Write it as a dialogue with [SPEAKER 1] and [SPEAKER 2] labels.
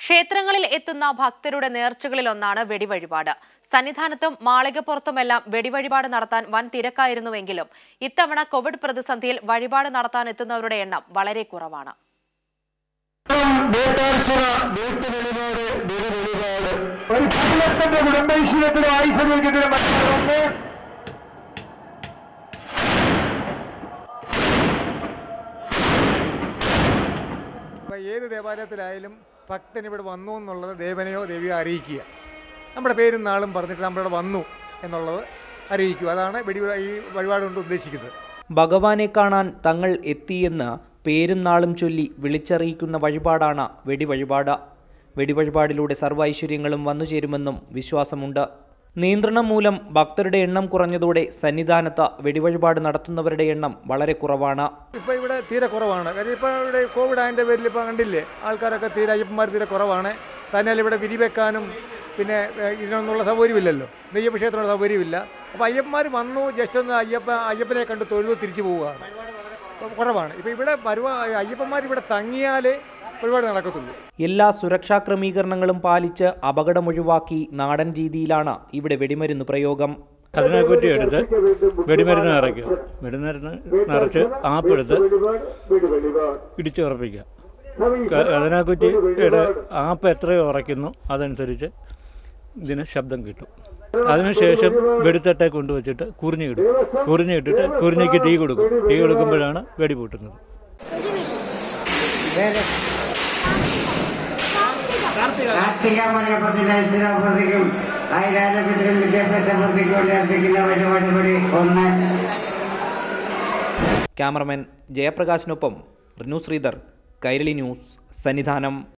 [SPEAKER 1] ക്ഷേത്രങ്ങളിൽ എത്തുന്ന ഭക്തരുടെ നേർച്ചകളിലൊന്നാണ് വെടിവഴിപാട് സന്നിധാനത്തും മാളികപ്പുറത്തുമെല്ലാം വെടിവഴിപാട് നടത്താൻ വൻ തിരക്കായിരുന്നുവെങ്കിലും ഇത്തവണ കോവിഡ് പ്രതിസന്ധിയിൽ വഴിപാട് നടത്താൻ എത്തുന്നവരുടെ എണ്ണം വളരെ കുറവാണ്
[SPEAKER 2] വീട്ടാർച്ചന വീട്ടുവെളിപാട് ദുരവെളിപാട് ഒരു പതിനെട്ടിന്റെ കുടുംബൈശ്വര്യത്തിനും ആയുസരോഗ്യത്തിനും മറ്റൊന്ന്
[SPEAKER 3] അപ്പോൾ ഏത് ദേവാലയത്തിലായാലും ഭക്തൻ ഇവിടെ വന്നു എന്നുള്ളത് ദേവനെയോ ദേവിയോ അറിയിക്കുക നമ്മുടെ പേരും നാളും പറഞ്ഞിട്ട് നമ്മളിവിടെ വന്നു എന്നുള്ളത് അറിയിക്കുക അതാണ് വെടി ഈ വഴിപാട് കൊണ്ട് ഉദ്ദേശിക്കുന്നത്
[SPEAKER 4] ഭഗവാനെ കാണാൻ തങ്ങൾ എത്തിയെന്ന് പേരും നാളും ചൊല്ലി വിളിച്ചറിയിക്കുന്ന വഴിപാടാണ് വെടിവഴിപാട് വെടിവഴിപാടിലൂടെ സർവ്വ ഐശ്വര്യങ്ങളും വന്നുചേരുമെന്നും വിശ്വാസമുണ്ട് നിയന്ത്രണം മൂലം ഭക്തരുടെ എണ്ണം കുറഞ്ഞതോടെ സന്നിധാനത്ത് വെടിവഴിപാട് നടത്തുന്നവരുടെ എണ്ണം വളരെ കുറവാണ്
[SPEAKER 3] ഇപ്പോൾ ഇവിടെ തീരെ കുറവാണ് കാര്യം ഇപ്പോൾ ഇവിടെ കോവിഡ് ആയതിൻ്റെ പേരിൽ ഇപ്പോൾ കണ്ടില്ലേ ആൾക്കാരൊക്കെ തീരെ അയ്യപ്പന്മാർ തീരെ കുറവാണ് തന്നാൽ ഇവിടെ വിരിവെക്കാനും പിന്നെ ഏഹ്, ഇതിനൊന്നുള്ള സൗകര്യമില്ലല്ലോ നെയ്യപ്പ ക്ഷേത്രമുള്ള സൗകര്യമില്ല അപ്പോൾ അയ്യപ്പന്മാർ വന്നു ജസ്റ്റ് ഒന്ന് അയ്യപ്പ അയ്യപ്പനെ കണ്ട് തൊഴുതു തിരിച്ചു പോവുകയാണ് അപ്പോൾ കുറവാണ് ഇപ്പോൾ ഇവിടെ വരുവ അയ്യപ്പന്മാർ ഇവിടെ തങ്ങിയാലേ ഒരുപാട് നടക്കത്തുള്ളൂ
[SPEAKER 4] എല്ലാ സുരക്ഷാ ക്രമീകരണങ്ങളും പാലിച്ച് അപകടമൊഴിവാക്കി നാടൻ രീതിയിലാണ് ഇവിടെ വെടിമരുന്ന് പ്രയോഗം
[SPEAKER 5] അതിനെക്കുറ്റി എടുത്ത് വെടിമരുന്ന് നിറയ്ക്കുക വെടിമരുന്ന് നിറച്ച് ആപ്പെടുത്ത് ഇടിച്ചുറപ്പിക്കുക ക- അതിനെക്കുറ്റി ഇട- ആപ്പ് എത്രയോ ഉറയ്ക്കുന്നു അതനുസരിച്ച് ഇതിന് ശബ്ദം കിട്ടും അതിനുശേഷം വെടിത്തട്ടെ കൊണ്ടുവച്ചിട്ട് കുറിഞ്ഞിടും കുറിഞ്ഞിട്ടിട്ട് കുറിഞ്ഞിക്ക് തീ കൊടുക്കും തീ കൊടുക്കുമ്പോഴാണ് വെടി പൊട്ടുന്നത്
[SPEAKER 6] കാർത്തിക മണിയപ്പത്തിന്റെ ഐശ്വര്യപ്രതിക്കും ഐരാജപത്രം വിദ്യാഭ്യാസ പ്രതിക്കും വേണ്ടി അർപ്പിക്കുന്ന പരിപാടി കൂടി ഒന്ന്
[SPEAKER 4] ക്യാമറമാൻ ജയപ്രകാശിനൊപ്പം റിനു ശ്രീധർ കൈരളി ന്യൂസ് സന്നിധാനം